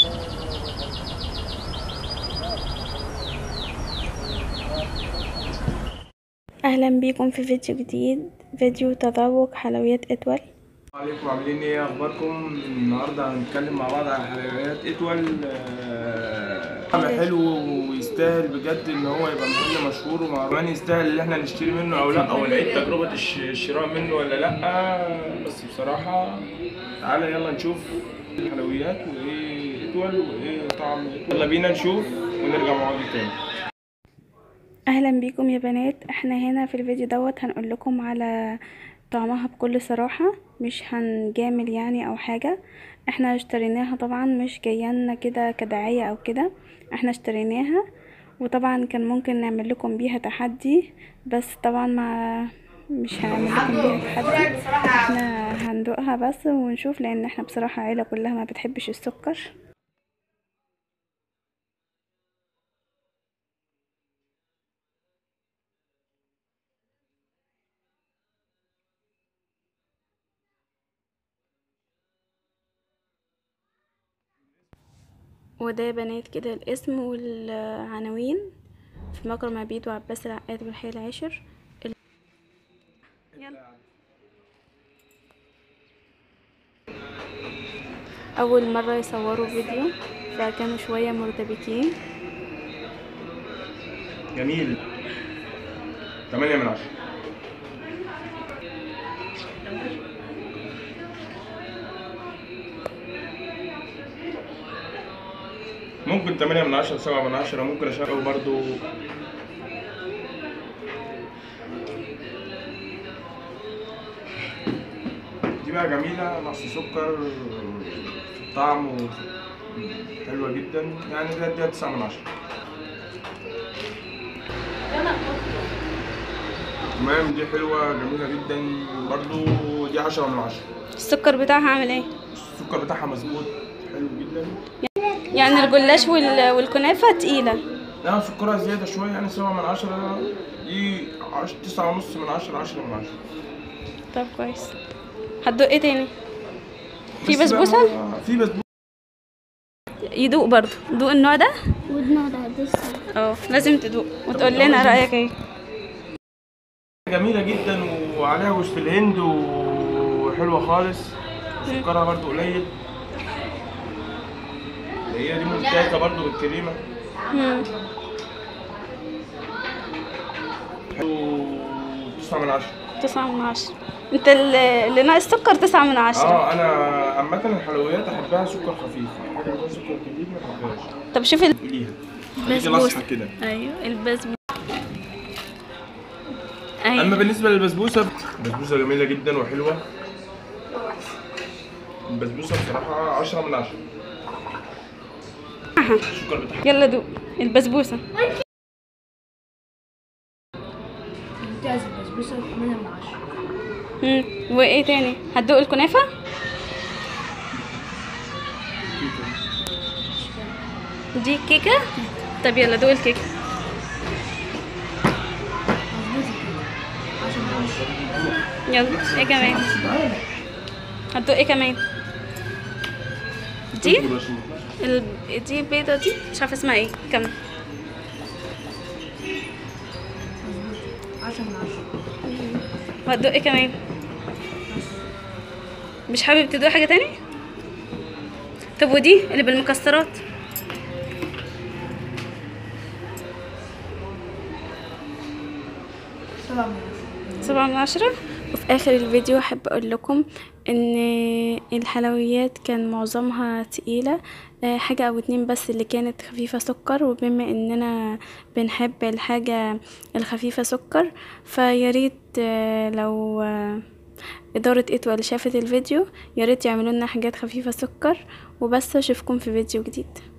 اهلا بيكم في فيديو جديد فيديو تذوق حلويات اتول عليكم عاملين ايه اخباركم النهارده هنتكلم مع بعض عن حلويات اتول آه، طعم حلو ويستاهل بجد ان هو يبقى محل مشهور وكمان يستاهل ان احنا نشتري منه او لا او نعيد تجربه الش- الشراء منه ولا لا بس بصراحه تعالى يلا نشوف الحلويات وايه اتول وايه طعم اتول يلا بينا نشوف ونرجع مع بعض تاني اهلا بيكم يا بنات احنا هنا في الفيديو دوت هنقول لكم على طعمها بكل صراحة مش هنجامل يعني او حاجة احنا اشتريناها طبعا مش جايانا كده كدعاية او كده احنا اشتريناها وطبعا كان ممكن نعمل لكم بيها تحدي بس طبعا ما مش هنعمل لكم بيها تحدي احنا هندوقها بس ونشوف لان احنا بصراحة عيلة كلها ما بتحبش السكر وده يا بنات كده الاسم والعناوين في مكرم عبيد وعباس العقاد والحي العاشر ال- يلا أول مرة يصوروا فيديو فكانوا شوية مرتبكين جميل 8 من 10 ممكن 8 من 10 7 من 10 ممكن اشغل برضو دي بقى جميلة نقص سكر في الطعم و- حلوة جدا يعني ده ده 9 من 10 تمام دي حلوة جميلة جدا برضو دي 10 من 10 السكر بتاعها عامل ايه السكر بتاعها مظبوط حلو جدا يعني الجلاش وال... والكنافة تقيلة لا سكرها زيادة شوية يعني 7 من 10 دي 9 ونص من 10 10 من 10 طب كويس هتدوق ايه تاني في بس بقى بسبوسة هو- في بسبوسة يدوق برضو دوق النوع ده ودنا ده لسه اه لازم تدوق وتقول لنا رأيك ايه جميلة جدا وعليها وش في الهند وحلوة خالص سكرها برضو قليل هي دي ممتازة برضو بالكريمة مم. حلو 9 من 10 تسعة من عشرة انت اللي اللي ناقص سكر تسعة من عشرة اه انا عامة الحلويات احبها سكر خفيف حاجة من غير سكر كتير ما بحبهاش طب شوف ال... ليها بسبوسة. لاصحة كده ايوه البسبوسة اما ايوه بالنسبة للبسبوسة البسبوسة جميلة جدا وحلوة البسبوسة بصراحة 10 من 10 السكر بتاعها يلا دوق البسبوسة ممتاز البسبوسة 8 من 10 مم. وايه تاني هتدوق الكنافة دي كيكة طب يلا دوق الكيكة يلا ايه كمان هتدوق ايه كمان دي ال... دي بيضة دي مش عارفة اسمها ايه كمل 10 من 10 وهتدوق ايه كمان مش حابب تدوق حاجة تاني طب ودي اللي بالمكسرات 7 من 10 سبعة من عشرة وفي آخر الفيديو أحب أقول لكم إن الحلويات كان معظمها تقيلة آه، حاجة أو اتنين بس اللي كانت خفيفة سكر وبما إننا بنحب الحاجة الخفيفة سكر فياريت آه، لو آه، إدارة إتوال شافت الفيديو ياريت يعملوا لنا حاجات خفيفة سكر وبس أشوفكم في فيديو جديد